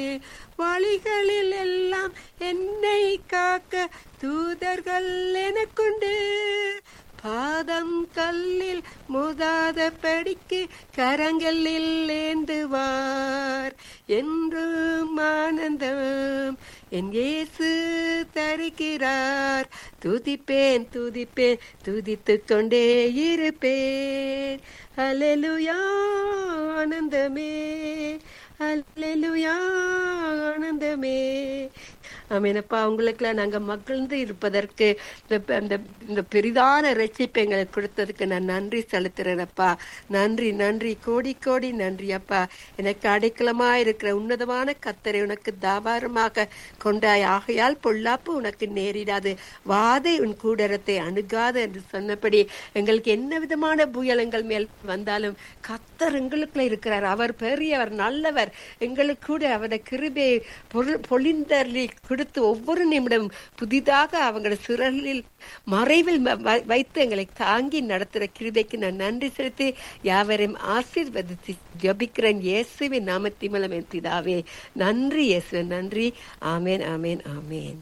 வழிகளில் எல்லாம் என்னை காக்க தூதர்கள் எனக்குண்டு பாதம் கல்லில் முதாத படிக்கு கரங்களில் ஏந்துவார் என்றும் ஆனந்தம் என் இயேசு தருகிறார் துதிப்பேன் துதிப்பேன் துதித்துக் கொண்டே இருப்பேன் அல்லேலூயா ஆனந்தமே அல்லேலூயா ஆனந்தமே ஆமீனப்பா உங்களுக்குலாம் நாங்க மகிழ்ந்து இருப்பதற்கு இந்த இந்த இந்த பெரிதான ரட்சிப்பை எங்களுக்கு கொடுத்ததுக்கு நான் நன்றி செலுத்துறேனப்பா நன்றி நன்றி கோடி கோடி நன்றி அப்பா எனக்கு அடைக்கலமா இருக்கிற உன்னதமான கத்தரை உனக்கு தாபாரமாக கொண்டாய் ஆகையால் பொல்லாப்பு உனக்கு நேரிடாது வாதை உன் கூடரத்தை அணுகாது என்று சொன்னபடி எங்களுக்கு என்ன விதமான புயல் எங்கள் மேல் வந்தாலும் கத்தர் எங்களுக்குள்ள இருக்கிறார் அவர் பெரியவர் நல்லவர் எங்களுக்கு கூட அவருடைய கிருபையை பொரு- பொழிந்தருளி கொடுத்து ஒவ்வொரு நிமிடம் புதிதாக அவங்களோட சுரலில் மறைவில் ம- வ- வைத்து எங்களை தாங்கி நடத்துகிற கிருபைக்கு நான் நன்றி செலுத்தி யாவரையும் ஆசீர்வதித்து ஜபிக்கிறேன் இயேசுவின் நாமத்தின் மூலம் என் பிதாவே நன்றி இயேசுவே நன்றி ஆமேன் ஆமேன் ஆமேன்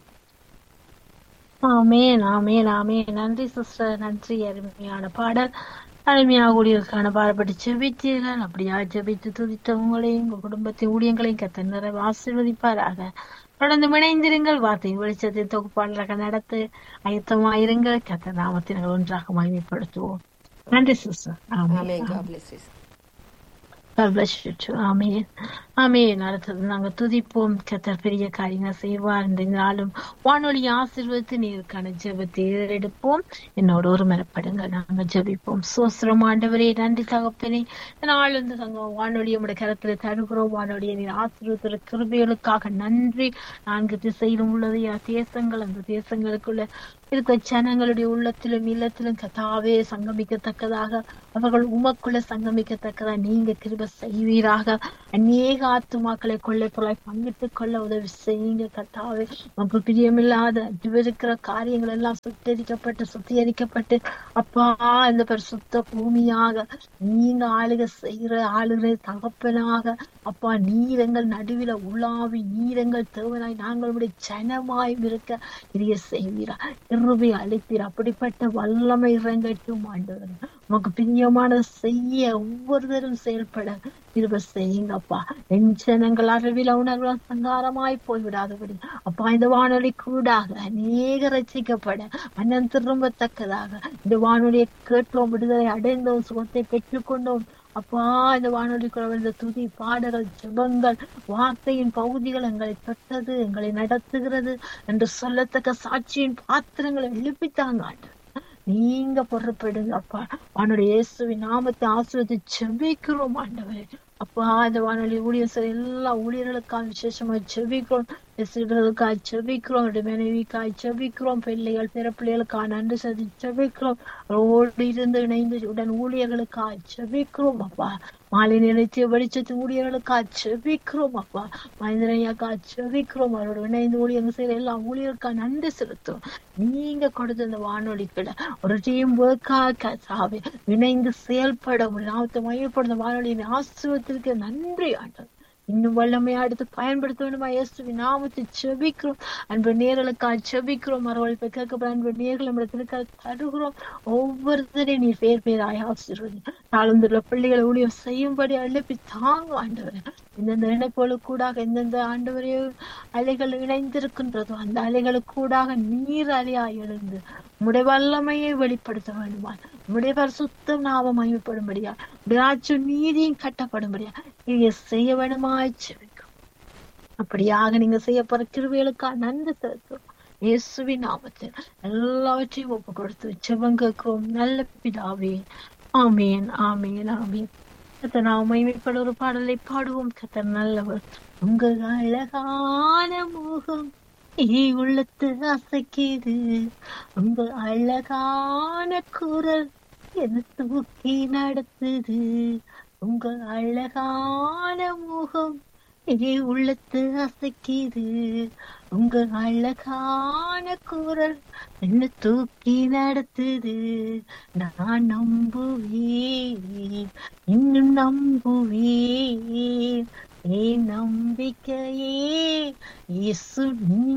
ஆமேன் ஆமேன் ஆமேன் நன்றி சிஸ்டர் நன்றி அருமையான பாடல் அருமையாக ஊழியர்களுக்கான பாடப்பட்டு செபித்தீர்கள் அப்படியா ஜெபித்து துதித்த உங்களையும் உங்கள் குடும்பத்தின் ஊழியங்களையும் கத்த நிறைவு ஆசீர்வதிப்பாராக தொடர்ந்து இணைந்திருங்கள் வார்த்தையின் வெளிச்சத்தை தொகுப்பாளராக நடத்து ஆயத்தமாயிருங்கள் கத்த நாமத்தினர் ஒன்றாக மகிமைப்படுத்துவோம் நன்றி sister amen amen God bless you. God bless you too. Amen amen அடுத்தது நாங்க துதிப்போம் கத்தர் பெரிய காரியங்கள் செய்வார் இந்த நாளும் வானொலி ஆசீர்வதித்து நீருக்கான ஜெபத்தை ஏறெடுப்போம் என்னோட ஒரு மரப்படுங்க நாங்க ஜெபிப்போம் சோஸ்திரம் ஆண்டவரே நன்றி தகப்பனே இந்த நாள் இந்த சங்கம் வானொலி உடைய கரத்துல தருகிறோம் வானொலியை நீர் ஆசீர்வதித்த கிருபைகளுக்காக நன்றி நான்கு திசையிலும் உள்ளது யா தேசங்கள் அந்த தேசங்களுக்குள்ள இருக்க ஜனங்களுடைய உள்ளத்திலும் இல்லத்திலும் கதாவே சங்கமிக்கத்தக்கதாக அவர்கள் உமக்குள்ள சங்கமிக்கத்தக்கதா நீங்க கிருப செய்வீராக அநேக ஆத்துமாக்களை கொள்ளை பொருளாய் பங்கிட்டுக் கொள்ள உதவி செய்யுங்க கத்தாவே உமக்கு பிரியமில்லாத இருக்கிற காரியங்கள் எல்லாம் சுட்டரிக்கப்பட்டு சுத்திகரிக்கப்பட்டு அப்பா இந்த பரிசுத்த பூமியாக நீங்க ஆளுக செய்கிற ஆளுகிற தகப்பனாக அப்பா நீர் எங்கள் நடுவில உலாவி நீர் எங்கள் தேவனாய் நாங்கள் உடைய ஜனமாய் இருக்க இரிய செய்வீரா கிருபை அளிப்பீர் அப்படிப்பட்ட வல்லமை இறங்கட்டும் ஆண்டவர் உமக்கு பிரியமான செய்ய ஒவ்வொருத்தரும் செயல்பட கிருப செய்யுங்கப்பா என் ஜனங்கள் அறிவில் உணர்வு சங்காரமாய் போய்விடாதபடி அப்பா இந்த வானொலி கூடாக அநேக ரசிக்கப்பட மன்னன் திரும்பத்தக்கதாக இந்த வானொலியை கேட்டோம் விடுதலை அடைந்தோம் சுகத்தை பெற்றுக்கொண்டோம் அப்பா இந்த வானொலிக்குள்ள வந்த துதி பாடல்கள் ஜெபங்கள் வார்த்தையின் பகுதிகள் எங்களை தொட்டது எங்களை நடத்துகிறது என்று சொல்லத்தக்க சாட்சியின் பாத்திரங்களை எழுப்பித்தாங்க ஆண்டவர் நீங்க பொறுப்படுங்க அப்பா வானொலி இயேசுவின் நாமத்தை ஆசிரியத்தை செபிக்கிறோம் ஆண்டவரே அப்பா இந்த வானொலி ஊழியர் சார் எல்லா ஊழியர்களுக்காக விசேஷமா செபிக்கிறோம் சிறுகளுக்காக செபிக்கிறோம் அவருடைய மனைவிக்காக செபிக்கிறோம் பிள்ளைகள் பிற பிள்ளைகளுக்காக நன்றி சதி செபிக்கிறோம் அவரோடு இருந்து இணைந்து உடன் ஊழியர்களுக்காக செபிக்கிறோம் அப்பா மாலை நிலைத்திய வெளிச்சத்து ஊழியர்களுக்காக செபிக்கிறோம் அப்பா மனிதனையாக்கா செபிக்கிறோம் அவரோட இணைந்து ஊழியர்கள் செய்யற எல்லா ஊழியருக்காக நன்றி செலுத்தும் நீங்க கொடுத்த இந்த வானொலிக்குள்ள ஒரு டீம் ஒர்க்காக சாவி இணைந்து செயல்பட ஒரு நாமத்தை மையப்படுத்த வானொலியின் ஆசிரியத்திற்கு நன்றி ஆண்டவர் இன்னும் வல்லமையா எடுத்து பயன்படுத்த வேண்டுமா இயேசுவி நாமத்தை செபிக்கிறோம் அன்பு நேர்களுக்காக செபிக்கிறோம் மறுவழிப்பை கேட்கப்பட அன்பு நேர்கள் நம்முடைய திருக்காக தருகிறோம் ஒவ்வொருத்தரையும் நீ பேர் பேராய் ஆசீர்வதி தாழ்ந்துள்ள பிள்ளைகளை ஊழியம் செய்யும்படி எழுப்பி தாங்க ஆண்டவரே இந்தந்த இணைப்புகளுக்கு கூடாக எந்தெந்த ஆண்டவரே அலைகள் இணைந்திருக்கின்றதோ அந்த அலைகளுக்கு கூடாக நீர் அலையாய் எழுந்து உடைய வல்லமையை வெளிப்படுத்த வேண்டுமா உடைய பரிசுத்தம் நாம மகிமைப்படும்படியா உடைய ஆட்சி நீதியும் கட்டப்படும்படியா நீங்க செய்ய வேண்டுமாய் செபிக்கும் அப்படியாக நீங்க செய்ய போற கிருவிகளுக்கா நன்றி செலுத்தும் இயேசுவின் நாமத்தில் எல்லாவற்றையும் ஒப்பு கொடுத்து செபம் கேட்கிறோம் நல்ல பிதாவே ஆமேன் ஆமேன் ஆமேன் கத்த நாம் மகிமைப்பட ஒரு பாடலை பாடுவோம் கத்த நல்லவர் உங்கள் அழகான முகம் ஈ உள்ளத்து அசைக்குது உங்க அழகான குரல் என்ன தூக்கி நடத்துது உங்க அழகான முகம் ஈ உள்ளத்து அசைக்குது உங்க அழகான குரல் என்ன தூக்கி நடத்துது நான் நம்புவேன் இன்னும் நம்புவேன் என் நம்பிக்கையே இயேசு